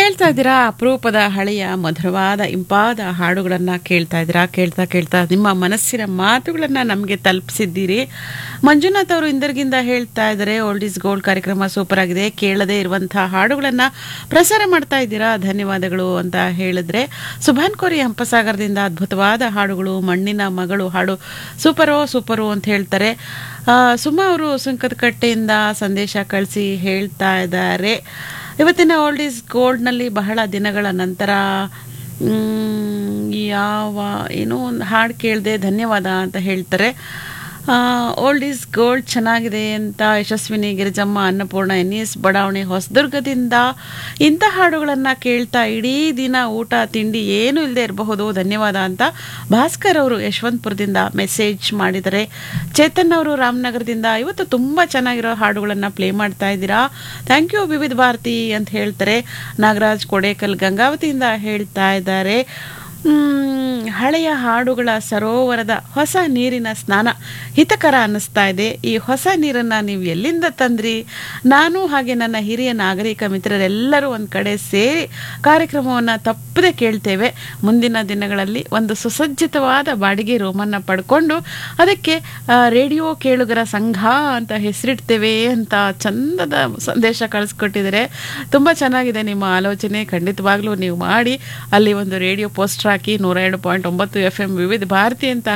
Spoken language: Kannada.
ಕೇಳ್ತಾ ಇದ್ದೀರಾ ಅಪರೂಪದ ಹಳೆಯ ಮಧುರವಾದ ಇಂಪಾದ ಹಾಡುಗಳನ್ನು ಕೇಳ್ತಾ ಇದ್ದೀರಾ ಕೇಳ್ತಾ ಕೇಳ್ತಾ ನಿಮ್ಮ ಮನಸ್ಸಿನ ಮಾತುಗಳನ್ನು ನಮಗೆ ತಲುಪಿಸಿದ್ದೀರಿ ಮಂಜುನಾಥ್ ಅವರು ಇಂದರ್ಗಿಂದ ಹೇಳ್ತಾ ಇದ್ದಾರೆ ಓಲ್ಡ್ ಈಸ್ ಗೋಲ್ಡ್ ಕಾರ್ಯಕ್ರಮ ಸೂಪರ್ ಆಗಿದೆ ಕೇಳದೇ ಇರುವಂತಹ ಹಾಡುಗಳನ್ನು ಪ್ರಸಾರ ಮಾಡ್ತಾ ಇದ್ದೀರಾ ಧನ್ಯವಾದಗಳು ಅಂತ ಹೇಳಿದ್ರೆ ಸುಭಾನ್ ಕೋರಿ ಹಂಪಸಾಗರದಿಂದ ಅದ್ಭುತವಾದ ಹಾಡುಗಳು ಮಣ್ಣಿನ ಮಗಳು ಹಾಡು ಸೂಪರೋ ಸೂಪರು ಅಂತ ಹೇಳ್ತಾರೆ ಆ, ಸುಮಾ ಅವರು ಸುಂಕದಕಟ್ಟೆಯಿಂದ ಸಂದೇಶ ಕಳಿಸಿ ಹೇಳ್ತಾ ಇದ್ದಾರೆ ಇವತ್ತಿನ ಓಲ್ಡ್ ಈಸ್ ಗೋಲ್ಡ್ನಲ್ಲಿ ಬಹಳ ದಿನಗಳ ನಂತರ ಮ್, ಯಾವ ಏನೋ ಒಂದು ಹಾಡು ಕೇಳಿದೆ ಧನ್ಯವಾದ ಅಂತ ಹೇಳ್ತಾರೆ ಓಲ್ಡ್ ಈಸ್ ಗೋಲ್ಡ್ ಚೆನ್ನಾಗಿದೆ ಅಂತ ಯಶಸ್ವಿನಿ ಗಿರಿಜಮ್ಮ ಅನ್ನಪೂರ್ಣ ಎನ್ ಎಸ್ ಬಡಾವಣೆ ಹೊಸದುರ್ಗದಿಂದ ಇಂಥ ಹಾಡುಗಳನ್ನು ಕೇಳ್ತಾ ಇಡೀ ದಿನ ಊಟ ತಿಂಡಿ ಏನೂ ಇಲ್ಲದೆ ಇರಬಹುದು ಧನ್ಯವಾದ ಅಂತ ಭಾಸ್ಕರ್ ಅವರು ಯಶವಂತಪುರದಿಂದ ಮೆಸೇಜ್ ಮಾಡಿದ್ದಾರೆ ಚೇತನ್ ಅವರು ರಾಮನಗರದಿಂದ ಇವತ್ತು ತುಂಬ ಚೆನ್ನಾಗಿರೋ ಹಾಡುಗಳನ್ನು ಪ್ಲೇ ಮಾಡ್ತಾ ಇದ್ದೀರಾ ಥ್ಯಾಂಕ್ ಯು ವಿವಿಧ ಭಾರತಿ ಅಂತ ಹೇಳ್ತಾರೆ ನಾಗರಾಜ್ ಕೊಡೇಕಲ್ ಗಂಗಾವತಿಯಿಂದ ಹೇಳ್ತಾ ಇದ್ದಾರೆ ಮ್, ಹಳೆಯ ಹಾಡುಗಳ ಸರೋವರದ ಹೊಸ ನೀರಿನ ಸ್ನಾನ ಹಿತಕರ ಅನ್ನಿಸ್ತಾ ಇದೆ ಈ ಹೊಸ ನೀರನ್ನು ನೀವು ಎಲ್ಲಿಂದ ತಂದ್ರಿ ನಾನು ಹಾಗೆ ನನ್ನ ಹಿರಿಯ ನಾಗರಿಕ ಮಿತ್ರರೆಲ್ಲರೂ ಒಂದು ಕಡೆ ಸೇರಿ ಕಾರ್ಯಕ್ರಮವನ್ನು ತಪ್ಪದೆ ಕೇಳ್ತೇವೆ ಮುಂದಿನ ದಿನಗಳಲ್ಲಿ ಒಂದು ಸುಸಜ್ಜಿತವಾದ ಬಾಡಿಗೆ ರೂಮನ್ನು ಪಡ್ಕೊಂಡು ಅದಕ್ಕೆ ಆ, ರೇಡಿಯೋ ಕೇಳುಗರ ಸಂಘ ಅಂತ ಹೆಸರಿಡ್ತೇವೆ ಅಂತ ಚಂದದ ಸಂದೇಶ ಕಳಿಸ್ಕೊಟ್ಟಿದ್ದಾರೆ ತುಂಬ ಚೆನ್ನಾಗಿದೆ ನಿಮ್ಮ ಆಲೋಚನೆ ಖಂಡಿತವಾಗ್ಲೂ ನೀವು ಮಾಡಿ ಅಲ್ಲಿ ಒಂದು ರೇಡಿಯೋ ಪೋಸ್ಟರ್ ಹಾಕಿ ನೂರ ಎರಡು ಪಾಯಿಂಟ್ ಒಂಬತ್ತು ಎಫ್ ಎಂ ವಿವಿಧ ಭಾರತಿ ಅಂತ